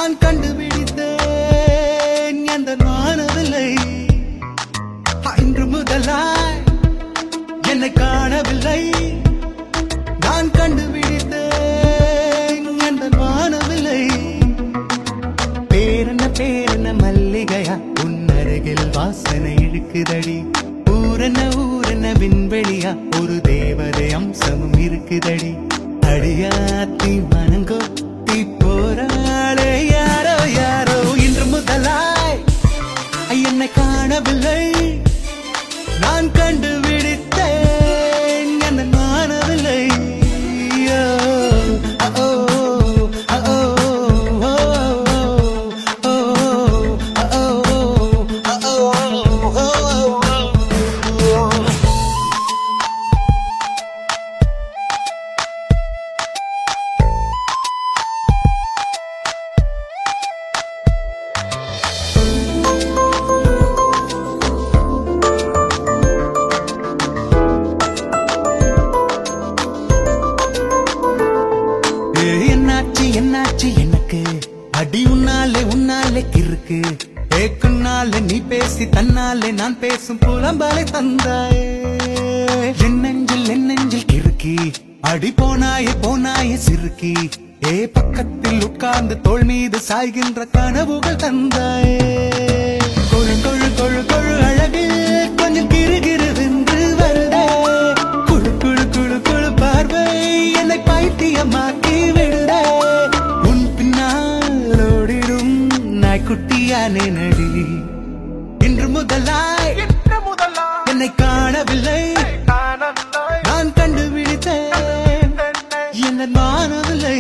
நான் கண்டுபிடித்தேன் எந்த வானவில்லை இன்று முதலாய் என்னை காணவில்லை நான் கண்டுபிடித்தேன் எந்த வானவில்லை பேரென்ன பேரென்ன மல்லிகையா உன் அருகில் வாசனை இழுக்குதடி ஊரென்ன ஊரென்ன விண்வெளியா ஒரு தேவதை அம்சமும் இருக்குதடி அடியாத்தி மனங்கொத்தி போராளே யாரோ யாரோ இன்று முதலாய் என்னை காணவில்லை நான் கண்டுபிடித்தேன் என்ன காணவில்லை ஓ, ஓ, ஓ, ஓ, ஓ, ஓ, ஓ. ஏ, என்னாச்சு என்னாச்சு எனக்கு அடி உன்னாலே உன்னாலே கிறுக்கு ஏக்குன்னாலே நீ பேசி தன்னாலே நான் பேசும் புலம்பலை தந்தாயே என் நெஞ்சில் என் நெஞ்சில் கிறுக்கி அடி போனாயே போனாயே சிறுக்கி ஏ பக்கத்தில் உட்கார்ந்து தோள் மீது சாய்கின்ற கனவுகள் தந்தாயே கொழு கொழு கொழு கொழு அழகு கொஞ்சம் கிறுகிறுவென்று வருதே குழு குழு குழு குழு பார்வை என்னை பைத்தியமாக்கி விடுதே உன் பின்னால் ஓடிடும் நாய்க்குட்டியானே நடி இன்று முதலாய் இன்று முதலா என்னை காணவில்லை காணவில்லை நான் கண்டுபிடித்தேன் என்ன மாணவில்லை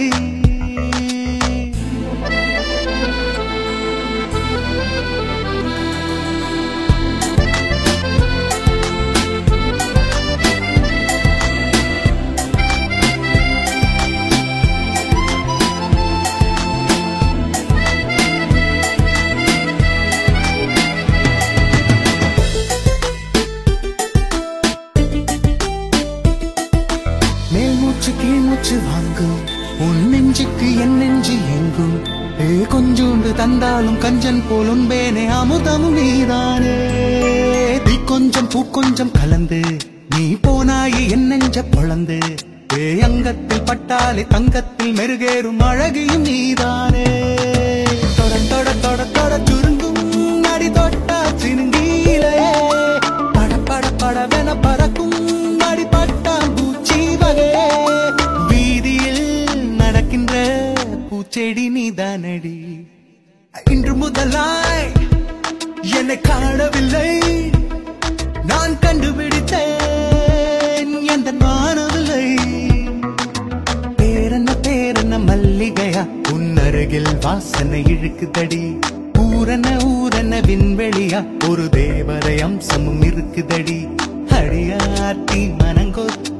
மேல் மூச்சு கீழ் மூச்சு வாங்கும் உன் நெஞ்சுக்கு என் நெஞ்சு எங்கும் ஏ கொஞ்சோண்டு தந்தாலும் கஞ்சன் போலும் பேனே அமுதமும் நீதானே தீ கொஞ்சம் பூ கொஞ்சம் கலந்து நீ போனாயே என் நெஞ்ச பொழந்து ஏ அங்கத்தில் பட்டாலே தங்கத்தில் மெருகேறும் அழகியும் நீதானே தொட தொட தொட தொட சுருங்கும் நடி தொட்டா சினுங்கீலையே பட பட படவென பறக்கும் அடிப்பட்டான் பூச்சி வகையே வீதியில் நடக்கின்ற பூச்செடி நீதானடி இன்று முதலாய் என்னை காணவில்லை நான் கண்டுபிடித்தேன் எந்த வானவில்லை பேரென்ன பேரென்ன மல்லிகையா உன் அருகில் வாசனை இழுக்குதடி ஊரென்ன ஊரென்ன விண்வெளியா ஒரு தேவதை அம்சமும் இருக்குதடி அடியாத்தி மனங்கொத்தி